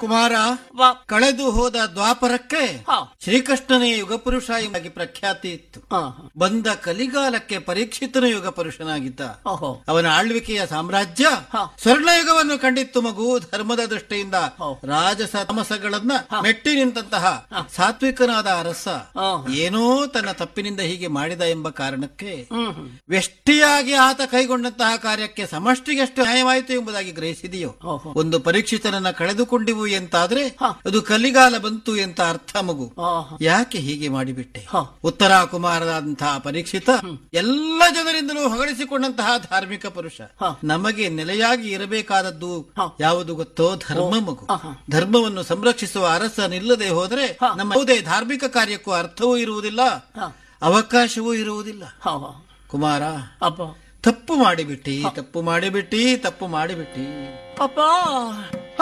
ಕುಮಾರ ವಾ ಕಳೆದು ಹೋದ ದ್ವಾಪರಕ್ಕೆ ಹಾ. ಶ್ರೀಕೃಷ್ಣನೇ ಯುಗಪುರುಷ ಎಂಬಾಗಿ ಪ್ರಖ್ಯಾತಿ ಇತ್ತು ಹಾ, ಬಂದ ಕಲಿಗಾಲಕ್ಕೆ ಪರೀಕ್ಷಿತನ ಯುಗ ಪುರುಷನಾಗಿದ್ದ ಓಹೋ ಅವನ ಆಳ್ವಿಕೆಯ ಸಾಮ್ರಾಜ್ಯ ಹಾ. ಸ್ವರ್ಣಯುಗವನ್ನು ಕಂಡಿತ್ತು ಮಗು ಧರ್ಮದ ದೃಷ್ಟಿಯಿಂದ ಹೋ. ರಾಜಸ ತಾಮಸಗಳನ್ನ ಮೆಟ್ಟಿ ನಿಂತಹ ಸಾತ್ವಿಕನಾದ ಅರಸ ಹಾ. ಏನೋ ತನ್ನ ತಪ್ಪಿನಿಂದ ಹೀಗೆ ಮಾಡಿದ ಎಂಬ ಕಾರಣಕ್ಕೆ ಹ್ಮ್ ಹ್ಮ್. ವ್ಯಷ್ಟಿಯಾಗಿ ಆತ ಕೈಗೊಂಡಂತಹ ಕಾರ್ಯಕ್ಕೆ ಸಮಷ್ಟಿಗೆಷ್ಟು ನ್ಯಾಯವಾಯಿತು ಎಂಬುದಾಗಿ ಗ್ರಹಿಸಿದೆಯೋ ಓಹೋ. ಒಂದು ಪರೀಕ್ಷಿತನನ್ನ ಕಳೆದುಕೊಂಡಿವು ಎಂತಾದ್ರೆ ಹಾ. ಅದು ಕಲಿಗಾಲ ಬಂತು ಎಂತ ಅರ್ಥ ಮಗು ಆಹಾ. ಯಾಕೆ ಹೀಗೆ ಮಾಡಿಬಿಟ್ಟೆ ಹಾ. ಉತ್ತರ ಕುಮಾರದಂತಹ ಪರೀಕ್ಷಿತ ಎಲ್ಲ ಜನರಿಂದಲೂ ಹೊಗಳಿಸಿಕೊಂಡಂತಹ ಧಾರ್ಮಿಕ ಪುರುಷ ಹಾ. ನಮಗೆ ನೆಲೆಯಾಗಿ ಇರಬೇಕಾದದ್ದು ಹಾ. ಯಾವುದು ಗೊತ್ತೋ ಧರ್ಮ ಮಗು ಆಹಾ. ಧರ್ಮವನ್ನು ಸಂರಕ್ಷಿಸುವ ಅರಸ ನಿಲ್ಲದೆ ಹೋದರೆ ಹಾ. ನಮ್ಮ ಯಾವುದೇ ಧಾರ್ಮಿಕ ಕಾರ್ಯಕ್ಕೂ ಅರ್ಥವೂ ಇರುವುದಿಲ್ಲ ಹಾ. ಅವಕಾಶವೂ ಇರುವುದಿಲ್ಲ ಹಾ, ಹಾ. ಕುಮಾರ ಅಪ್ಪ ತಪ್ಪು ಮಾಡಿಬಿಟ್ಟಿ ತಪ್ಪು ಮಾಡಿಬಿಟ್ಟಿ ತಪ್ಪು ಮಾಡಿಬಿಟ್ಟಿ ಅಪ್ಪ